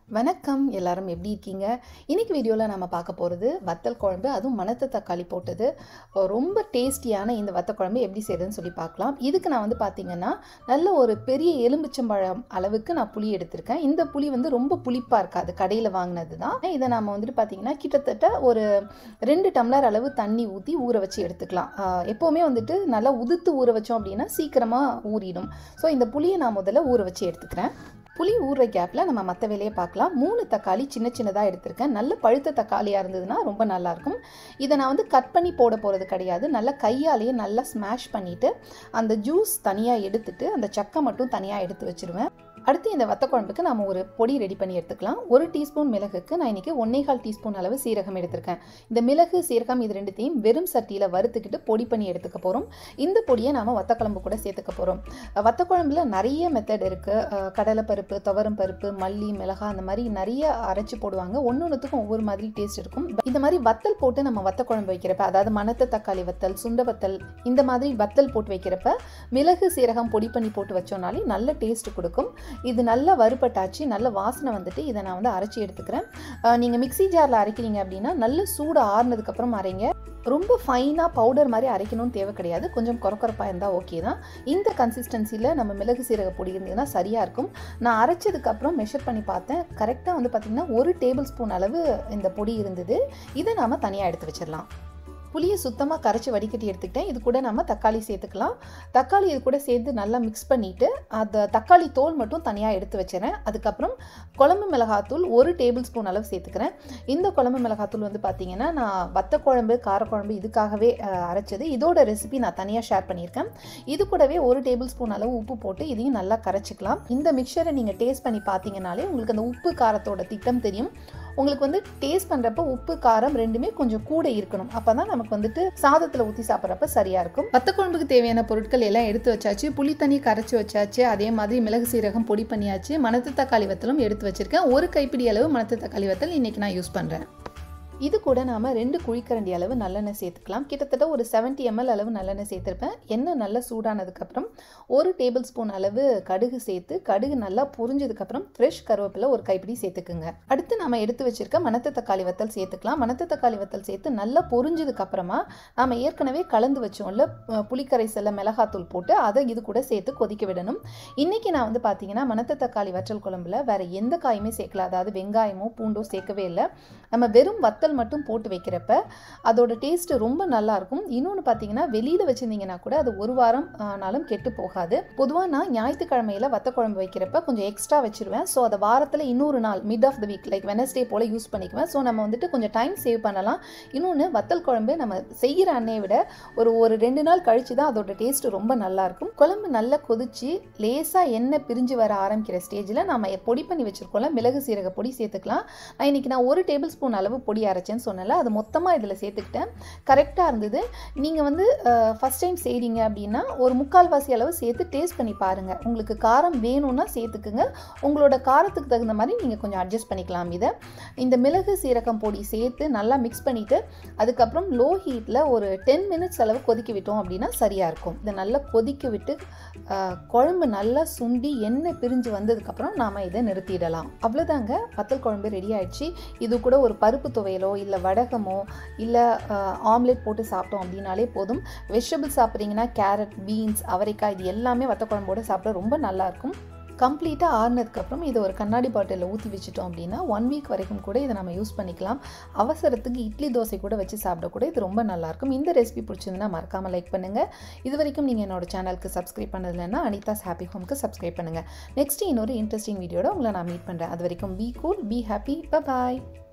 வணக்கம் எல்லாரும் எப்படி இருக்கீங்க இன்னைக்கு வீடியோவில் நம்ம பார்க்க போகிறது வத்தல் குழம்பு அதுவும் மணத்த தக்காளி போட்டது ரொம்ப டேஸ்டியான இந்த வத்த குழம்பு எப்படி செய்யுதுன்னு சொல்லி பார்க்கலாம் இதுக்கு நான் வந்து பார்த்தீங்கன்னா நல்ல ஒரு பெரிய எலும்பிச்சம்பழம் அளவுக்கு நான் புளி எடுத்திருக்கேன் இந்த புளி வந்து ரொம்ப புளிப்பாக இருக்காது கடையில் வாங்கினது தான் இதை நம்ம வந்துட்டு பார்த்தீங்கன்னா கிட்டத்தட்ட ஒரு ரெண்டு டம்ளர் அளவு தண்ணி ஊற்றி ஊற வச்சு எடுத்துக்கலாம் ஆஹ் எப்போவுமே வந்துட்டு நல்லா உதுத்து ஊற வச்சோம் அப்படின்னா சீக்கிரமாக ஊறிடும் ஸோ இந்த புளியை நான் முதல்ல ஊற வச்சு எடுத்துக்கிறேன் புளி ஊறுற கேப்பில் நம்ம மற்ற வேலையை பார்க்கலாம் மூணு தக்காளி சின்ன சின்னதாக எடுத்திருக்கேன் நல்ல பழுத்த தக்காளியாக இருந்ததுன்னா ரொம்ப நல்லாயிருக்கும் இதை நான் வந்து கட் பண்ணி போட போகிறது கிடையாது நல்லா கையாலேயே நல்லா ஸ்மாஷ் பண்ணிவிட்டு அந்த ஜூஸ் தனியாக எடுத்துட்டு அந்த சக்கை மட்டும் தனியாக எடுத்து வச்சுருவேன் அடுத்து இந்த வத்த குழம்புக்கு நம்ம ஒரு பொடி ரெடி பண்ணி எடுத்துக்கலாம் ஒரு டீஸ்பூன் மிளகுக்கு நான் இன்றைக்கி ஒன்னேகால் டீஸ்பூன் அளவு சீரகம் எடுத்திருக்கேன் இந்த மிளகு சீரகம் இது ரெண்டுத்தையும் வெறும் சட்டியில் வறுத்துக்கிட்டு பொடி பண்ணி எடுத்துக்க போகிறோம் இந்த பொடியை நாம் வத்த குழம்பு கூட சேர்த்துக்க போகிறோம் வத்த குழம்புல நிறைய மெத்தட் இருக்குது கடலைப்பருப்பு துவரம் பருப்பு மல்லி மிளகாய் அந்த மாதிரி நிறைய அரைச்சி போடுவாங்க ஒன்று ஒன்றுத்துக்கும் ஒவ்வொரு மாதிரி டேஸ்ட் இருக்கும் இந்த மாதிரி வத்தல் போட்டு நம்ம வத்த குழம்பு வைக்கிறப்ப அதாவது மணத்த தக்காளி வத்தல் சுண்ட வத்தல் இந்த மாதிரி வத்தல் போட்டு வைக்கிறப்ப மிளகு சீரகம் பொடி பண்ணி போட்டு வச்சோம்னாலே நல்ல டேஸ்ட் கொடுக்கும் இது நல்லா வறுபட்டாச்சு நல்ல வாசனை வந்துட்டு இதை நான் வந்து அரைச்சி எடுத்துக்கிறேன் நீங்கள் மிக்ஸி ஜாரில் அரைக்கிறீங்க அப்படின்னா நல்ல சூடு ஆறுனதுக்கப்புறம் அரைங்க ரொம்ப ஃபைனாக பவுடர் மாதிரி அரைக்கணும்னு தேவை கிடையாது கொஞ்சம் குறக்குறப்பாக இருந்தால் ஓகே தான் இந்த கன்சிஸ்டன்சியில் நம்ம மிளகு சீரக பொடி இருந்ததுன்னா சரியாக இருக்கும் நான் அரைச்சதுக்கப்புறம் மெஷர் பண்ணி பார்த்தேன் கரெக்டாக வந்து பார்த்திங்கன்னா ஒரு டேபிள் ஸ்பூன் அளவு இந்த பொடி இருந்தது இதை நாம் தனியாக எடுத்து வச்சிடலாம் புளியை சுத்தமாக கரைச்சி வடிகட்டி எடுத்துக்கிட்டேன் இது கூட நம்ம தக்காளி சேர்த்துக்கலாம் தக்காளி இது கூட சேர்த்து நல்லா மிக்ஸ் பண்ணிவிட்டு அந்த தக்காளி தோல் மட்டும் தனியாக எடுத்து வச்சுறேன் அதுக்கப்புறம் குழம்பு மிளகாத்தூள் ஒரு டேபிள் ஸ்பூன் அளவு சேர்த்துக்கிறேன் இந்த குழம்பு மிளகாத்தூள் வந்து பார்த்தீங்கன்னா நான் வத்த குழம்பு காரக்குழம்பு இதுக்காகவே அஹ், அரைச்சது இதோட ரெசிபி நான் தனியாக ஷேர் பண்ணியிருக்கேன் இது கூடவே ஒரு டேபிள் ஸ்பூன் அளவு உப்பு போட்டு இதையும் நல்லா கரைச்சிக்கலாம் இந்த மிக்சரை நீங்கள் டேஸ்ட் பண்ணி பார்த்தீங்கனாலே உங்களுக்கு அந்த உப்பு காரத்தோட திட்டம் தெரியும் உங்களுக்கு வந்து டேஸ்ட் பண்ணுறப்ப உப்பு காரம் ரெண்டுமே கொஞ்சம் கூட இருக்கணும் அப்போ தான் நமக்கு வந்துட்டு சாதத்தில் ஊற்றி சாப்பிட்றப்ப சரியாக இருக்கும் வத்த குழம்புக்கு தேவையான பொருட்கள் எல்லாம் எடுத்து வச்சாச்சு புளி தண்ணி கரைச்சி வச்சாச்சு அதே மாதிரி மிளகு சீரகம் பொடி பண்ணியாச்சு மணத்து தக்காளி வத்தலும் எடுத்து வச்சிருக்கேன் ஒரு கைப்பிடி அளவு மணத்து தக்காளி வத்தல் இன்னைக்கு நான் யூஸ் பண்ணுறேன் இது கூட நாம் ரெண்டு குழிக்கரண்டி அளவு நல்லெண்ணெய் சேர்த்துக்கலாம் கிட்டத்தட்ட ஒரு 70 எம்எல் அளவு நல்லெண்ணெய் சேர்த்துருப்பேன் எண்ணெய் நல்லா சூடானதுக்கப்புறம் ஒரு டேபிள் ஸ்பூன் அளவு கடுகு சேர்த்து கடுகு நல்லா பொரிஞ்சதுக்கப்புறம் ஃப்ரெஷ் கருவேப்பிலை ஒரு கைப்பிடி சேர்த்துக்குங்க அடுத்து நம்ம எடுத்து வச்சிருக்க மணத்த தக்காளி வத்தல் சேர்த்துக்கலாம் மணத்த தக்காளி வத்தல் சேர்த்து நல்லா பொரிஞ்சதுக்கப்புறமா நாம் ஏற்கனவே கலந்து வச்சோம்ல அஹ், புளிக்கரைசல்ல மிளகாத்தூள் போட்டு அதை இது கூட சேர்த்து கொதிக்க விடணும் இன்னைக்கு நான் வந்து பார்த்தீங்கன்னா மணத்த தக்காளி வற்றல் குழம்புல வேற எந்த காயுமே சேர்க்கல அதாவது வெங்காயமோ பூண்டோ சேர்க்கவே இல்லை நம்ம வெறும் வத்தல் மட்டும் போட்டு வைக்கிறப்ப அதோட டேஸ்ட் ரொம்ப நல்லா இருக்கும் இன்னொன்று பார்த்தீங்கன்னா வெளியில் வச்சுருந்தீங்கன்னா கூட அது ஒரு வாரம் ஆனாலும் கெட்டு போகாது பொதுவாக நான் ஞாயிற்றுக்கிழமையில வத்த குழம்பு வைக்கிறப்ப கொஞ்சம் எக்ஸ்ட்ரா வச்சிருவேன் ஸோ அதை வாரத்தில் இன்னொரு நாள் mid of the week like Wednesday போல் யூஸ் பண்ணிக்குவேன் ஸோ நம்ம வந்துட்டு கொஞ்சம் டைம் சேவ் பண்ணலாம் இன்னொன்று வத்தல் குழம்பு நம்ம செய்கிற அன்னையை விட ஒரு ஒரு ரெண்டு நாள் கழிச்சு தான் அதோட டேஸ்ட் ரொம்ப நல்லா இருக்கும் குழம்பு நல்லா கொதிச்சு லேசாக எண்ணெய் பிரிஞ்சு வர ஆரம்பிக்கிற ஸ்டேஜில் நம்ம பொடி பண்ணி வச்சிருக்கோம்ல மிளகு சீரக பொடி சேர்த்துக்கலாம் நான் இன்னைக்கு நான் ஒரு டேபிள் ஸ்பூன் அளவு பொடி அரைச்சேன்னு சொன்னல அது மொத்தமாக இதில் சேர்த்துக்கிட்டேன் கரெக்டாக இருந்தது நீங்கள் வந்து ஃபஸ்ட் டைம் செய்கிறீங்க அப்படின்னா ஒரு முக்கால்வாசி அளவு சேர்த்து டேஸ்ட் பண்ணி பாருங்கள் உங்களுக்கு காரம் வேணும்னா சேர்த்துக்குங்க உங்களோட காரத்துக்கு தகுந்த மாதிரி நீங்கள் கொஞ்சம் அட்ஜஸ்ட் பண்ணிக்கலாம் இதை இந்த மிளகு சீரகம் பொடி சேர்த்து நல்லா மிக்ஸ் பண்ணிவிட்டு அதுக்கப்புறம் லோ ஹீட்டில் ஒரு டென் மினிட்ஸ் அளவு கொதிக்க விட்டோம் அப்படின்னா சரியாக இருக்கும் இதை நல்லா கொதிக்க விட்டு அஹ், குழம்பு நல்லா சுண்டி எண்ணெய் பிரிஞ்சு வந்ததுக்கப்புறம் நாம் இதை நிறுத்திடலாம் அவ்வளோதாங்க வத்தல் குழம்பு ரெடி ஆயிடுச்சு இது கூட ஒரு பருப்பு துவையலோ இல்லை வடகமோ இல்லை ஆம்லெட் போட்டு சாப்பிட்டோம் அப்படின்னாலே போதும் வெஜிடபிள் சாப்பிட்றீங்கன்னா கேரட் பீன்ஸ் அவரைக்காய் இது எல்லாமே வத்த குழம்போட சாப்பிட ரொம்ப நல்லாயிருக்கும் கம்ப்ளீட்டாக ஆறுனதுக்கப்புறம் இதை ஒரு கண்ணாடி பாட்டிலில் ஊற்றி வச்சுட்டோம் அப்படின்னா ஒன் வீக் வரைக்கும் கூட இதை நம்ம யூஸ் பண்ணிக்கலாம் அவசரத்துக்கு இட்லி தோசை கூட வச்சு சாப்பிட கூட இது ரொம்ப நல்லாயிருக்கும் இந்த ரெசிபி பிடிச்சிருந்தா மறக்காமல் லைக் பண்ணுங்கள் இது வரைக்கும் நீங்கள் என்னோட சேனலுக்கு சப்ஸ்கிரைப் பண்ணதில்லைன்னா அனிதாஸ் ஹாப்பி ஹோம்க்கு சப்ஸ்கிரைப் பண்ணுங்கள் நெக்ஸ்ட் இன்னொரு இன்ட்ரெஸ்டிங் வீடியோட உங்களை நான் மீட் பண்ணுறேன் அது வரைக்கும் be cool be happy bye